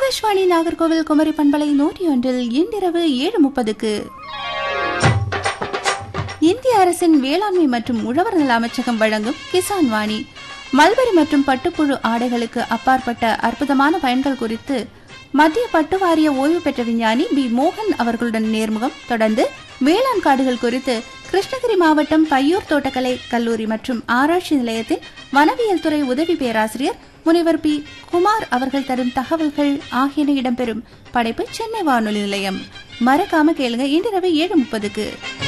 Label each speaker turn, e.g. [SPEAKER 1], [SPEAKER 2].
[SPEAKER 1] ஆகாஷ்வாணி நாகர்கோவில் குமரி பண்பலை நூற்றி ஒன்றில் இன்றிரவு ஏழு முப்பதுக்கு இந்திய அரசின் வேளாண்மை மற்றும் உழவர் நல அமைச்சகம் வழங்கும் கிசான் வாணி மல்பரி மற்றும் பட்டுப்புழு ஆடைகளுக்கு அப்பாற்பட்ட அற்புதமான பயன்கள் குறித்து மத்திய பட்டு வாரிய ஓய்வு பெற்ற விஞ்ஞானி பி மோகன் அவர்களுடன் நேர்முகம் தொடர்ந்து வேளாண் காடுகள் குறித்து கிருஷ்ணகிரி மாவட்டம் பையூர் தோட்டக்கலை கல்லூரி மற்றும் ஆராய்ச்சி நிலையத்தில் வனவியல் துறை உதவி பேராசிரியர் முனைவர் பி குமார் அவர்கள் தரும் தகவல்கள் ஆகியன இடம்பெறும் படைப்பு சென்னை வானொலி நிலையம் மறக்காம கேளுங்க இன்றிரவு ஏழு முப்பதுக்கு